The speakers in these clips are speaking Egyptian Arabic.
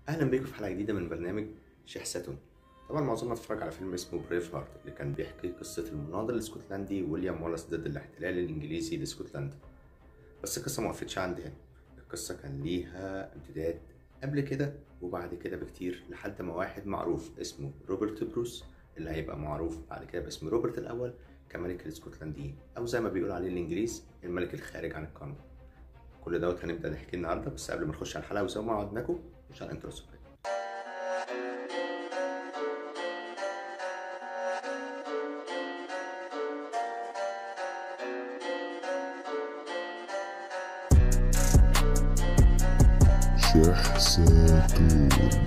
اهلا بيكم في حلقه جديده من برنامج شيخ ساتون طبعا معظمنا اتفرج على فيلم اسمه بريف هارت اللي كان بيحكي قصه المناضل الاسكتلندي ويليام والاس ضد الاحتلال الانجليزي لاسكتلندا بس القصه ما وقفتش عند هنا القصه كان ليها امتداد قبل كده وبعد كده بكتير لحد ما واحد معروف اسمه روبرت بروس اللي هيبقى معروف بعد كده باسم روبرت الاول كملك الاسكتلنديين او زي ما بيقول عليه الانجليز الملك الخارج عن القانون كل دوت هنبدا نحكي النهارده بس قبل ما نخش على الحلقه وزي ما وعدناكم مش على الانترو الصغير شحساتون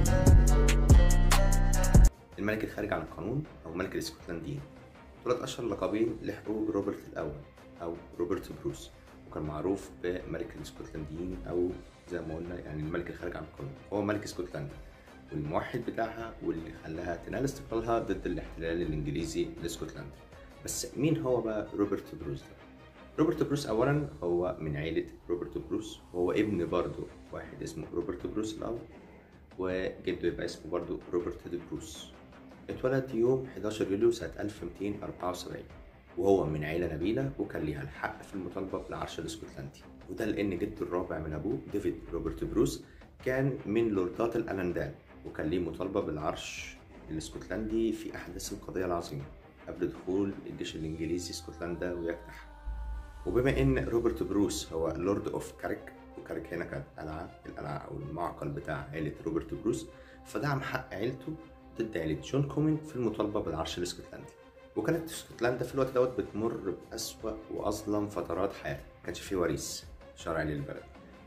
الملك الخارج عن القانون او ملك الاسكتلنديين دولت اشهر لقبين لحقوق روبرت الاول او روبرت بروس وكان معروف بملك الاسكتلنديين او زي ما قلنا يعني الملك الخارج عن القانون هو ملك اسكتلندا والموحد بتاعها واللي خلاها تنال استقلالها ضد الاحتلال الانجليزي لاسكتلندا بس مين هو بقى روبرت بروس ده روبرت بروس اولا هو من عيله روبرت بروس وهو ابن برضه واحد اسمه روبرت بروس الاول وجده يبقى اسمه برضه روبرت دي بروس اتولد يوم 11 يوليو سنة 1274 وهو من عيلة نبيلة وكان ليها الحق في المطالبة بالعرش الاسكتلندي وده لأن جده الرابع من أبوه ديفيد روبرت بروس كان من لوردات الألندال وكان ليه مطالبة بالعرش الاسكتلندي في أحداث القضية العظيمة قبل دخول الجيش الإنجليزي اسكتلندا ويجتاح وبما ان روبرت بروس هو لورد اوف كاريك وكاريك هنا كانت قلعه القلعه او المعقل بتاع عيله روبرت بروس فدعم حق عيلته ضد عيله جون كومين في المطالبه بالعرش الاسكتلندي وكانت اسكتلندا في الوقت دوت بتمر بأسوأ وأظلم فترات حياتها ما كانش في وريث شرعي للبلد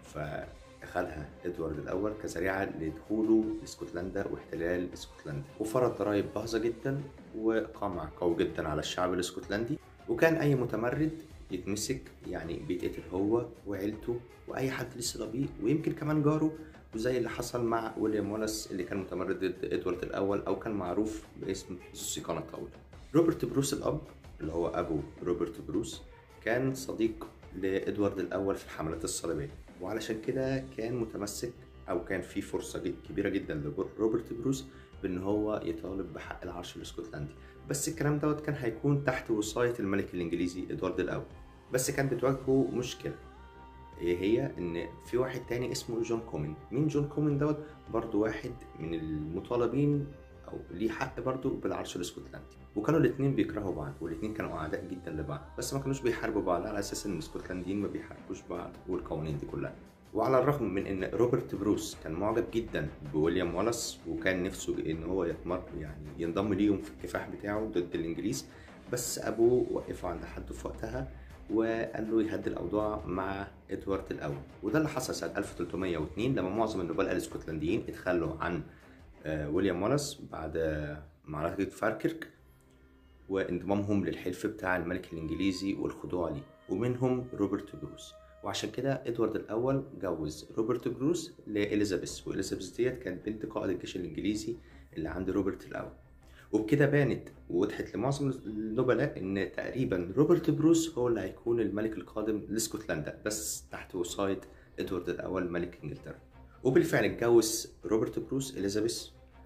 فأخذها إدوارد الأول كذريعة لدخوله لاسكتلندا واحتلال اسكتلندا وفرض ضرائب باهظة جدا وقمع قوي جدا على الشعب الاسكتلندي وكان أي متمرد يتمسك يعني بيتقتل هو وعيلته واي حد لسه ضبيه ويمكن كمان جاره وزي اللي حصل مع ويليام والاس اللي كان متمرد ضد ادوارد الاول او كان معروف باسم السيقان الطاوله روبرت بروس الاب اللي هو ابو روبرت بروس كان صديق لادوارد الاول في الحملات الصليبيه وعلشان كده كان متمسك او كان في فرصه جد كبيره جدا لروبرت بروس بان هو يطالب بحق العرش الاسكتلندي بس الكلام دوت كان هيكون تحت وصايه الملك الانجليزي ادوارد الاول بس كان بتواجهه مشكله ايه هي ان في واحد تاني اسمه جون كومين مين جون كومين دوت برضو واحد من المطالبين او ليه حق برضو بالعرش الاسكتلندي وكانوا الاثنين بيكرهوا بعض والاثنين كانوا اعداء جدا لبعض بس ما كانوش بيحاربوا بعض على اساس ان الاسكتلنديين ما بيحاربوش بعض والقوانين دي كلها وعلى الرغم من ان روبرت بروس كان معجب جدا بويليام والاس وكان نفسه ان هو يتمر يعني ينضم ليهم في الكفاح بتاعه ضد الانجليز بس ابوه وقفه عند حد في وقتها وقال له يهدي الاوضاع مع ادوارد الاول وده اللي حصل سنه 1302 لما معظم النبلاء الاسكتلنديين اتخلوا عن ويليام والاس بعد معركه فاركرك وانضمامهم للحلف بتاع الملك الانجليزي والخضوع ليه ومنهم روبرت بروس وعشان كده ادوارد الاول جوز روبرت بروس لاليزابيث واليزابيث ديت كانت بنت قائد الجيش الانجليزي اللي عند روبرت الاول وبكده بانت ووضحت لمعظم النبلاء ان تقريبا روبرت بروس هو اللي هيكون الملك القادم لاسكتلندا بس تحت وصايه ادوارد الاول ملك انجلترا وبالفعل اتجوز روبرت بروس اليزابيث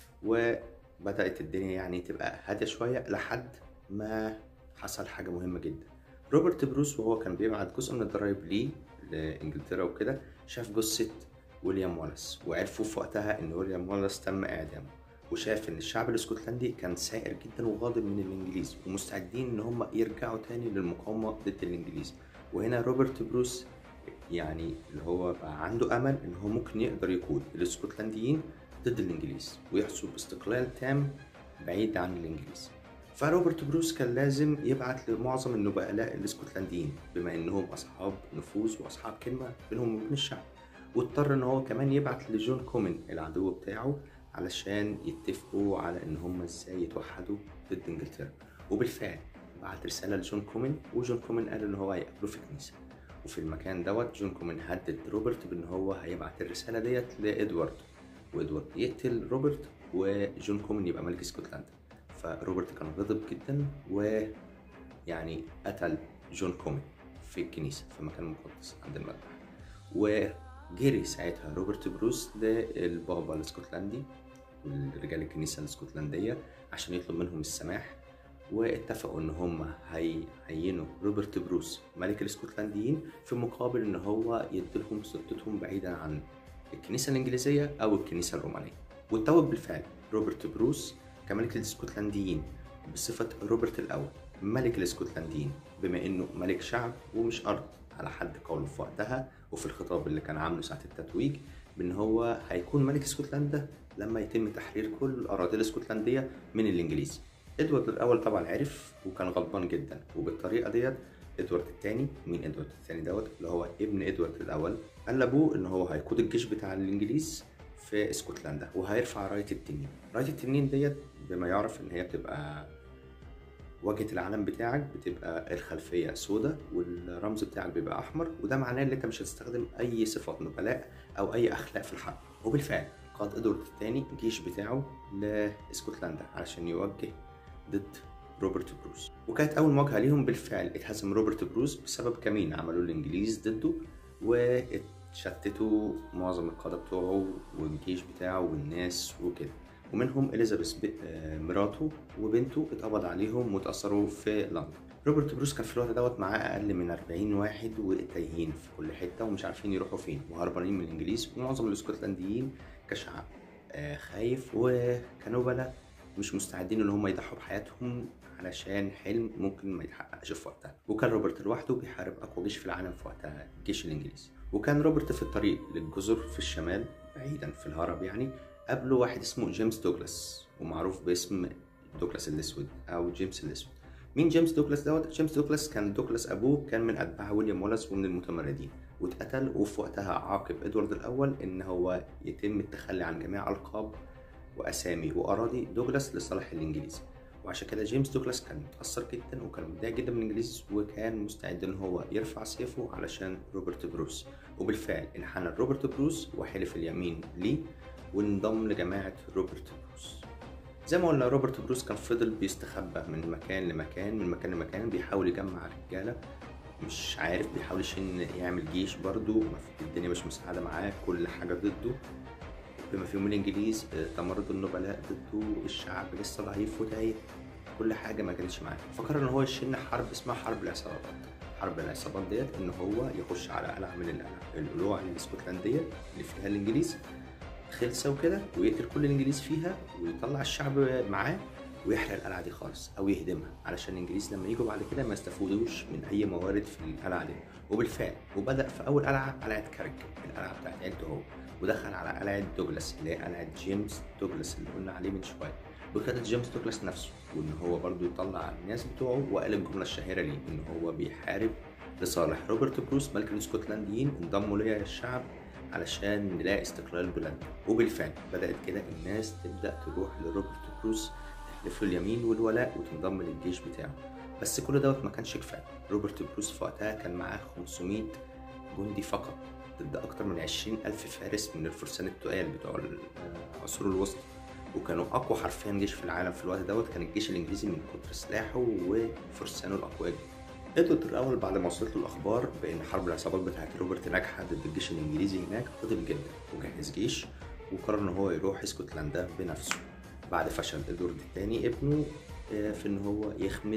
وبدات الدنيا يعني تبقى هاديه شويه لحد ما حصل حاجه مهمه جدا روبرت بروس وهو كان بيبعت جزء من الضرايب ليه لانجلترا وكده شاف جثه ويليام والاس وعرفوا في وقتها ان ويليام والاس تم اعدامه وشاف ان الشعب الاسكتلندي كان سائر جدا وغاضب من الانجليز ومستعدين ان هم يرجعوا تاني للمقاومه ضد الانجليز وهنا روبرت بروس يعني اللي هو بقى عنده امل ان هو ممكن يقدر يقود الاسكتلنديين ضد الانجليز ويحصل باستقلال تام بعيد عن الانجليز فروبرت بروس كان لازم يبعت لمعظم النبلاء الاسكتلنديين بما انهم اصحاب نفوذ واصحاب كلمه بينهم وبين الشعب واضطر ان هو كمان يبعت لجون كومين العدو بتاعه علشان يتفقوا على ان هم ازاي يتوحدوا ضد انجلترا وبالفعل بعت رساله لجون كومين وجون كومين قال ان هو هيقابله في كنيسه وفي المكان دوت جون كومين هدد روبرت بان هو هيبعت الرساله ديت لادوارد وادوارد يقتل روبرت وجون كومين يبقى ملك اسكتلندا فروبرت كان غضب جدا ويعني قتل جون كومين في الكنيسه في مكان مقدس عند المذبح جري ساعتها روبرت بروس للبابا الاسكتلندي ورجال الكنيسة الاسكتلندية عشان يطلب منهم السماح واتفقوا ان هم هيعينوا روبرت بروس ملك الاسكتلنديين في مقابل ان هو يديلهم سلطتهم بعيدا عن الكنيسة الانجليزية او الكنيسة الرومانية واتوج بالفعل روبرت بروس كملك الاسكتلنديين بصفة روبرت الأول ملك الاسكتلنديين بما انه ملك شعب ومش ارض على حد قوله في وقتها وفي الخطاب اللي كان عامله ساعة التتويج بان هو هيكون ملك اسكتلندا لما يتم تحرير كل الاراضي الاسكتلندية من الانجليز ادوارد الاول طبعا عرف وكان غضبان جدا وبالطريقة ديت ادوارد الثاني مين ادوارد الثاني دوت اللي هو ابن ادوارد الاول قال لابوه ان هو هيقود الجيش بتاع الانجليز في اسكتلندا وهيرفع رايه التنين رايه التنين ديت بما يعرف ان هي بتبقى واجهه العلم بتاعك بتبقى الخلفيه سوداء والرمز بتاعك بيبقى احمر وده معناه ان انت مش هتستخدم اي صفات نبلاء او اي اخلاق في الحرب وبالفعل قاد ادوارد الثاني الجيش بتاعه لاسكتلندا علشان يوجه ضد روبرت بروس وكانت اول مواجهه ليهم بالفعل اتهزم روبرت بروس بسبب كمين عملوه الانجليز ضده واتشتتوا معظم القاده بتوعه والجيش بتاعه والناس وكده ومنهم اليزابيث مراته وبنته اتقبض عليهم واتأثروا في لندن روبرت بروس كان في الوقت دوت معاه اقل من 40 واحد وتايهين في كل حته ومش عارفين يروحوا فين وهربانين من الانجليز ومعظم الاسكتلنديين كشعب خايف وكنبلة مش مستعدين ان هم يضحوا بحياتهم علشان حلم ممكن ما يتحققش في وقتها وكان روبرت لوحده بيحارب اقوى جيش في العالم في وقتها الجيش الانجليزي وكان روبرت في الطريق للجزر في الشمال بعيدا في الهرب يعني قابله واحد اسمه جيمس دوغلاس ومعروف باسم دوغلاس الاسود او جيمس الاسود مين جيمس دوغلاس دوت جيمس دوغلاس كان دوغلاس ابوه كان من اتباع ويليام ولاس ومن المتمردين واتقتل وفي وقتها عاقب ادوارد الاول ان هو يتم التخلي عن جميع القاب واسامي واراضي دوغلاس لصالح الانجليز وعشان كده جيمس دوغلاس كان متأثر جدا وكان متضايق جدا من الانجليز وكان مستعد ان هو يرفع سيفه علشان روبرت بروس وبالفعل انحنى روبرت بروس وحلف اليمين ليه وانضم لجماعة روبرت بروس زي ما قلنا روبرت بروس كان فضل بيستخبى من مكان لمكان من مكان لمكان بيحاول يجمع رجالة مش عارف بيحاول يشن يعمل جيش برضو الدنيا مش مساعدة معاه كل حاجة ضده بما فيهم الانجليز تمرد النبلاء ضده الشعب لسه ضعيف وتايه كل حاجة ما كانتش معاه فقرر ان هو يشن حرب اسمها حرب العصابات حرب العصابات ديت ان هو يخش على قلعة من القلوع الاسكتلندية اللي فيها الانجليز خلسه وكده ويقتل كل الانجليز فيها ويطلع الشعب معاه ويحرق القلعه دي خالص او يهدمها علشان الانجليز لما يجوا بعد كده ما يستفودوش من اي موارد في القلعه دي وبالفعل وبدا في اول قلعه قلعه كارك القلعه بتاعت عيلته هو ودخل على قلعه دوجلاس اللي هي قلعه جيمس دوجلاس اللي قلنا عليه من شويه وكانت جيمس دوجلاس نفسه وان هو برضو يطلع الناس بتوعه وقال الجمله الشهيره ليه ان هو بيحارب لصالح روبرت بروس ملك الاسكتلنديين انضموا ليا الشعب علشان نلاقي استقلال بلادنا وبالفعل بدأت كده الناس تبدأ تروح لروبرت بروس تحلف له اليمين والولاء وتنضم للجيش بتاعه بس كل دوت ما كانش كفاية روبرت بروس في وقتها كان معاه 500 جندي فقط ضد أكتر من 20 ألف فارس من الفرسان التقال بتوع العصور الوسطى وكانوا أقوى حرفيا جيش في العالم في الوقت دوت كان الجيش الإنجليزي من كتر سلاحه وفرسانه الأقوياء جدا ادوارد الاول بعد ما وصلت له الاخبار بان حرب العصابات بتاعت روبرت ناجحه ضد الجيش الانجليزي هناك فضل جدا وجهز جيش وقرر ان هو يروح اسكتلندا بنفسه بعد فشل ادوارد الثاني ابنه في ان هو يخمد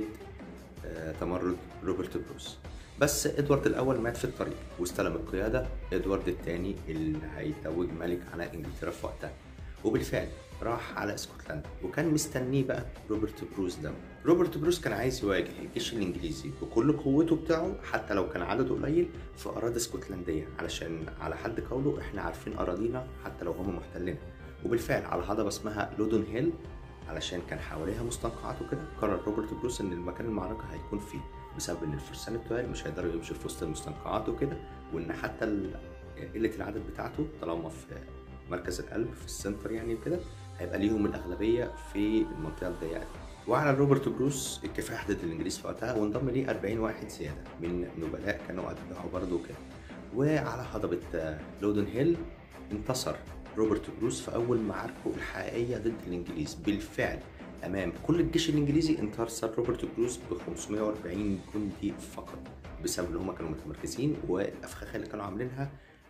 تمرد روبرت بروس بس ادوارد الاول مات في الطريق واستلم القياده ادوارد الثاني اللي هيتوج ملك على انجلترا في وقتها وبالفعل راح على اسكتلندا وكان مستنيه بقى روبرت بروس ده روبرت بروس كان عايز يواجه الجيش الانجليزي بكل قوته بتاعه حتى لو كان عدده قليل في اراضي اسكتلنديه علشان على حد قوله احنا عارفين اراضينا حتى لو هم محتلينها وبالفعل على هضبه اسمها لودون هيل علشان كان حواليها مستنقعات وكده قرر روبرت بروس ان المكان المعركه هيكون فيه بسبب ان الفرسان التوال مش هيقدروا يمشوا في وسط المستنقعات وكده وان حتى قله العدد بتاعته طالما في مركز القلب في السنتر يعني وكده هيبقى ليهم الأغلبية في المنطقة الضيقة دي وعلى روبرت بروس الكفاح ضد الإنجليز في وقتها وانضم ليه 40 واحد زيادة من نبلاء كانوا أتباعه برضه كده وعلى هضبة لودن هيل انتصر روبرت بروس في أول معاركه الحقيقية ضد الإنجليز بالفعل أمام كل الجيش الإنجليزي انتصر روبرت بروس ب 540 جندي فقط بسبب إن هم كانوا متمركزين والأفخاخ اللي كانوا عاملينها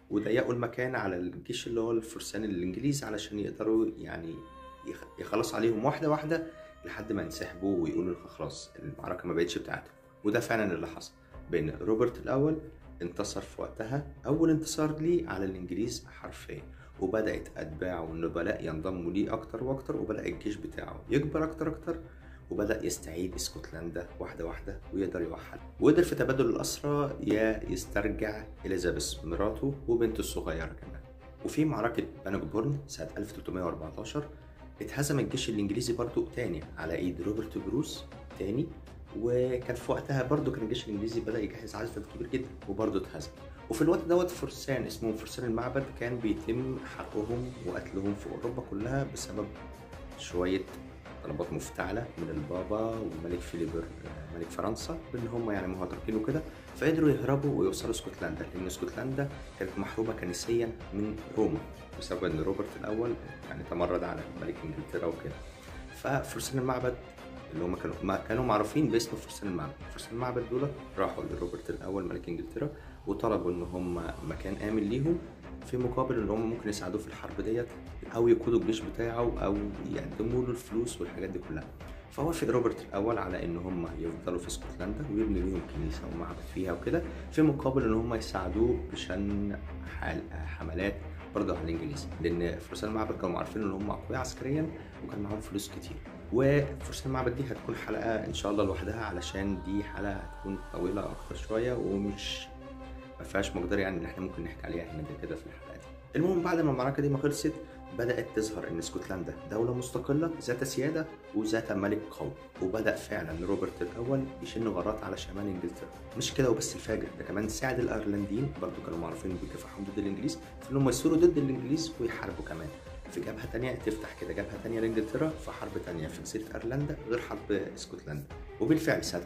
وضيقوا المكان على الجيش اللي هو الفرسان الانجليز علشان يقدروا يعني يخ- يخلصوا عليهم واحده واحده لحد ما ينسحبوا ويقولوا خلاص المعركه ما بقتش بتاعتهم وده فعلا اللي حصل بين روبرت الاول انتصر في وقتها اول انتصار ليه على الانجليز حرفيا وبدات اتباعه والنبلاء ينضموا ليه اكتر واكتر وبدا الجيش بتاعه يكبر اكتر اكتر وبدا يستعيد اسكتلندا واحده واحده ويقدر يوحد وقدر في تبادل الاسرى يا يسترجع اليزابيث مراته وبنته الصغيره كمان وفي معركه بانوكبورن سنه 1314 اتهزم الجيش الانجليزي برضو تاني على ايد روبرت بروس تاني وكان في وقتها برضو كان الجيش الانجليزي بدا يجهز عدد كبير جدا وبرضو اتهزم وفي الوقت دوت فرسان اسمهم فرسان المعبد كان بيتم حرقهم وقتلهم في اوروبا كلها بسبب شويه طلبات مفتعله من البابا والملك فيليب ملك فرنسا بان هم يعني مهاتركين وكده فقدروا يهربوا ويوصلوا اسكتلندا لان اسكتلندا كانت محرومه كنسيا من روما بسبب ان روبرت الاول يعني تمرد على ملك انجلترا وكده ففرسان المعبد اللي هم كانوا ما كانوا معروفين باسم فرسان المعبد فرسان المعبد دول راحوا لروبرت الاول ملك انجلترا وطلبوا ان هم مكان امن ليهم في مقابل ان هم ممكن يساعدوه في الحرب ديت او يقودوا الجيش بتاعه او يقدموا له الفلوس والحاجات دي كلها فوافق روبرت الاول على ان هم يفضلوا في اسكتلندا ويبنوا ليهم كنيسه ومعبد فيها وكده في مقابل ان هم يساعدوه بشن حال حملات برضه على الانجليز لان فرسان المعبد كانوا عارفين ان هم اقوياء عسكريا وكان معاهم فلوس كتير وفرسان المعبد دي هتكون حلقه ان شاء الله لوحدها علشان دي حلقه هتكون طويله اكتر شويه ومش ما فيهاش مقدار يعني ان احنا ممكن نحكي عليها هنا كده في الحلقه دي المهم بعد ما المعركه دي ما خلصت بدات تظهر ان اسكتلندا دوله مستقله ذات سياده وذات ملك قوي وبدا فعلا روبرت الاول يشن غارات على شمال انجلترا مش كده وبس الفاجر ده كمان ساعد الايرلنديين برضو كانوا معروفين بكفاحهم ضد الانجليز في انهم يثوروا ضد الانجليز ويحاربوا كمان في جبهه تانية تفتح كده جبهه تانية لانجلترا في حرب تانية في جزيره ايرلندا غير حرب اسكتلندا وبالفعل سنه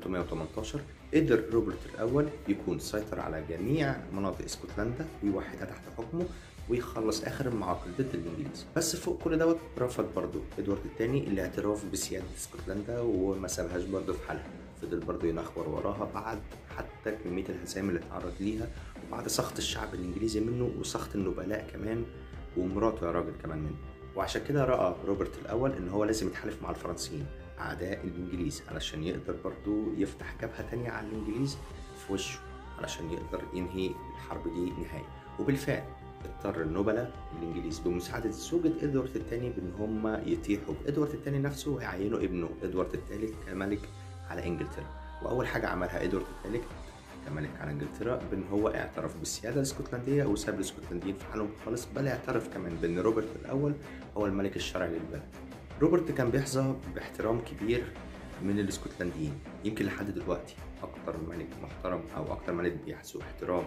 1318 قدر روبرت الاول يكون سيطر على جميع مناطق اسكتلندا ويوحدها تحت حكمه ويخلص اخر المعاقل ضد الانجليز بس فوق كل دوت رفض برضه ادوارد الثاني الاعتراف بسياده اسكتلندا وما سابهاش برضه في حالها فضل برضه ينخور وراها بعد حتى كميه الهزائم اللي اتعرض ليها وبعد سخط الشعب الانجليزي منه وسخط النبلاء كمان ومراته يا راجل كمان منه وعشان كده راى روبرت الاول ان هو لازم يتحالف مع الفرنسيين اعداء الانجليز علشان يقدر برضه يفتح جبهه تانية على الانجليز في وشه علشان يقدر ينهي الحرب دي نهائي وبالفعل اضطر النبلاء الانجليز بمساعده زوجة ادوارد الثاني بان هم يتيحوا بادوارد الثاني نفسه ويعينوا ابنه ادوارد الثالث كملك على انجلترا واول حاجه عملها ادوارد الثالث كملك على انجلترا بان هو اعترف بالسياده الاسكتلنديه وساب الاسكتلنديين في حالهم خالص بل اعترف كمان بان روبرت الاول هو الملك الشرعي للبلد روبرت كان بيحظى باحترام كبير من الاسكتلنديين يمكن لحد دلوقتي اكتر ملك محترم او اكتر ملك بيحسوا احترام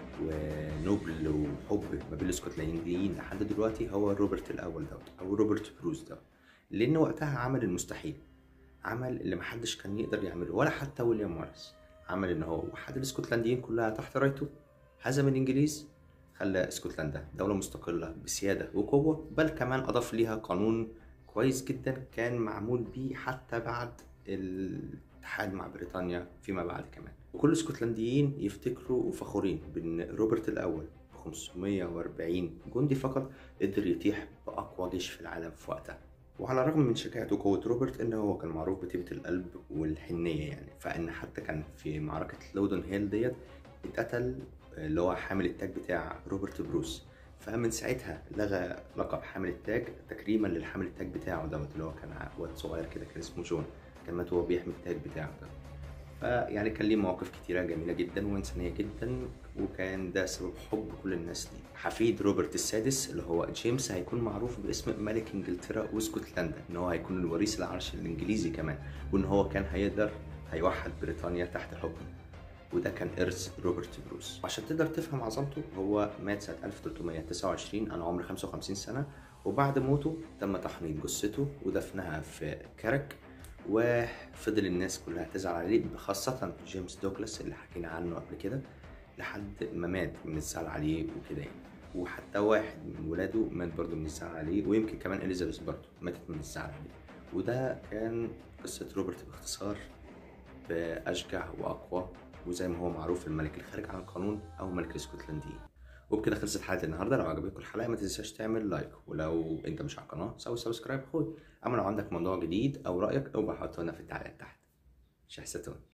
ونبل وحب ما بين الاسكتلنديين لحد دلوقتي هو روبرت الاول دوت او روبرت بروز دوت لان وقتها عمل المستحيل عمل اللي محدش كان يقدر يعمله ولا حتى ويليام موريس عمل ان هو وحد الاسكتلنديين كلها تحت رايته هزم الانجليز خلى اسكتلندا دولة مستقلة بسيادة وقوة بل كمان أضاف ليها قانون كويس جدا كان معمول بيه حتى بعد الاتحاد مع بريطانيا فيما بعد كمان وكل الاسكتلنديين يفتكروا وفخورين بان روبرت الاول ب 540 جندي فقط قدر يتيح باقوى جيش في العالم في وقتها وعلى الرغم من شجاعة وقوة روبرت إن هو كان معروف بطيبة القلب والحنية يعني فإن حتى كان في معركة لودن هيل ديت اتقتل اللي هو حامل التاج بتاع روبرت بروس فمن ساعتها لغى لقب حامل التاج تكريما للحامل التاج بتاعه دوت اللي هو كان واد صغير كده كان اسمه جون كان مات وهو بيحمي التاج بتاعه ده فيعني كان ليه مواقف كتيرة جميلة جدا وإنسانية جدا وكان ده سبب حب كل الناس ليه حفيد روبرت السادس اللي هو جيمس هيكون معروف باسم ملك انجلترا واسكتلندا ان هو هيكون الوريث العرش الانجليزي كمان وان هو كان هيقدر هيوحد بريطانيا تحت حكمه وده كان إرث روبرت بروس وعشان تقدر تفهم عظمته هو مات سنة 1329 أنا عمري 55 سنة وبعد موته تم تحنيط جثته ودفنها في كارك وفضل الناس كلها تزعل عليه خاصة جيمس دوغلاس اللي حكينا عنه قبل كده لحد ما مات من الزعل عليه وكده يعني وحتى واحد من ولاده مات برضه من الزعل عليه ويمكن كمان اليزابيث برضه ماتت من الزعل عليه وده كان قصة روبرت باختصار بأشجع وأقوى وزي ما هو معروف الملك الخارج عن القانون أو ملك الاسكتلنديين وبكده خلصت حلقه النهارده لو عجبتكم الحلقه ما تنساش تعمل لايك ولو انت مش على القناه سوي سبسكرايب اخوي اما لو عندك موضوع جديد او رايك ابقى حطه هنا في التعليقات تحت شحستون